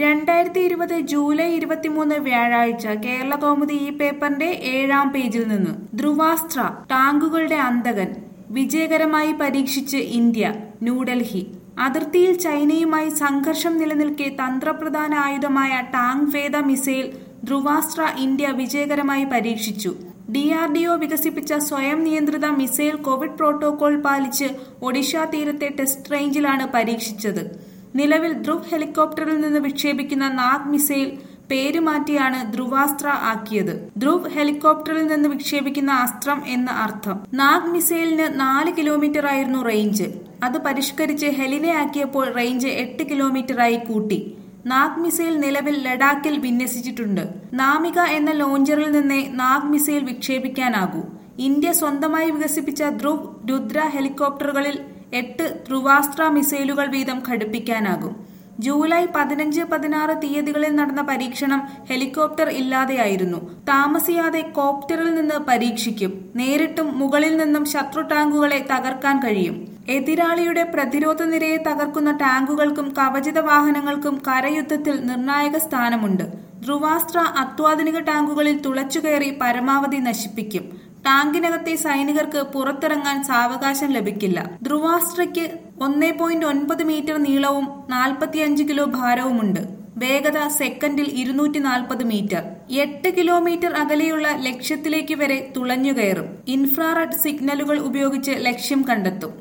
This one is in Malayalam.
രണ്ടായിരത്തി ഇരുപത് ജൂലൈ ഇരുപത്തിമൂന്ന് വ്യാഴാഴ്ച കേരള കൗമുദി ഈ പേപ്പറിന്റെ ഏഴാം പേജിൽ നിന്ന് ധ്രുവാസ്ത്ര ടാങ്കുകളുടെ അന്തകൻ വിജയകരമായി പരീക്ഷിച്ച് ഇന്ത്യ ന്യൂഡൽഹി അതിർത്തിയിൽ ചൈനയുമായി സംഘർഷം നിലനിൽക്കെ തന്ത്രപ്രധാന ആയുധമായ ടാങ് വേദ മിസൈൽ ധ്രുവാസ്ത്ര ഇന്ത്യ വിജയകരമായി പരീക്ഷിച്ചു ഡി ആർ ഡി ഒ വികസിപ്പിച്ച സ്വയം നിയന്ത്രിത മിസൈൽ കോവിഡ് പ്രോട്ടോകോൾ പാലിച്ച് ഒഡീഷ തീരത്തെ ടെസ്റ്റ് റേഞ്ചിലാണ് പരീക്ഷിച്ചത് നിലവിൽ ധ്രുവ് ഹെലികോപ്റ്ററിൽ നിന്ന് വിക്ഷേപിക്കുന്ന നാഗ് മിസൈൽ പേരുമാറ്റിയാണ് ധ്രുവാസ്ത്ര ആക്കിയത് ധ്രുവ് ഹെലികോപ്റ്ററിൽ നിന്ന് വിക്ഷേപിക്കുന്ന അസ്ത്രം എന്ന് അർത്ഥം നാഗ് മിസൈലിന് നാല് കിലോമീറ്റർ ആയിരുന്നു റേഞ്ച് അത് പരിഷ്കരിച്ച് ഹെലിനെ ആക്കിയപ്പോൾ റേഞ്ച് എട്ട് കിലോമീറ്ററായി കൂട്ടി നാഗ് മിസൈൽ നിലവിൽ ലഡാക്കിൽ വിന്യസിച്ചിട്ടുണ്ട് നാമിക എന്ന ലോഞ്ചറിൽ നിന്നേ നാഗ് മിസൈൽ വിക്ഷേപിക്കാനാകൂ ഇന്ത്യ സ്വന്തമായി വികസിപ്പിച്ച ധ്രുവ് രുദ്ര ഹെലികോപ്റ്ററുകളിൽ എട്ട് ധ്രുവാസ്ത്ര മിസൈലുകൾ വീതം ഘടിപ്പിക്കാനാകും ജൂലൈ പതിനഞ്ച് പതിനാറ് തീയതികളിൽ നടന്ന പരീക്ഷണം ഹെലികോപ്റ്റർ ഇല്ലാതെയായിരുന്നു താമസിയാതെ കോപ്റ്ററിൽ നിന്ന് പരീക്ഷിക്കും നേരിട്ടും മുകളിൽ നിന്നും ശത്രു ടാങ്കുകളെ തകർക്കാൻ കഴിയും എതിരാളിയുടെ പ്രതിരോധ നിരയെ തകർക്കുന്ന ടാങ്കുകൾക്കും കവചിത വാഹനങ്ങൾക്കും കരയുദ്ധത്തിൽ നിർണായക സ്ഥാനമുണ്ട് ധ്രുവാസ്ത്ര അത്യാധുനിക ടാങ്കുകളിൽ തുളച്ചുകയറി പരമാവധി നശിപ്പിക്കും ടാങ്കിനകത്തെ സൈനികർക്ക് പുറത്തിറങ്ങാൻ സാവകാശം ലഭിക്കില്ല ധ്രുവാസ്ത്രയ്ക്ക് ഒന്നേ പോയിന്റ് ഒൻപത് മീറ്റർ നീളവും നാൽപ്പത്തിയഞ്ച് കിലോ ഭാരവുമുണ്ട് വേഗത സെക്കൻഡിൽ ഇരുന്നൂറ്റി നാൽപ്പത് മീറ്റർ എട്ട് കിലോമീറ്റർ അകലെയുള്ള ലക്ഷ്യത്തിലേക്ക് വരെ തുളഞ്ഞുകയറും ഇൻഫ്രാറെഡ് സിഗ്നലുകൾ ഉപയോഗിച്ച് ലക്ഷ്യം കണ്ടെത്തും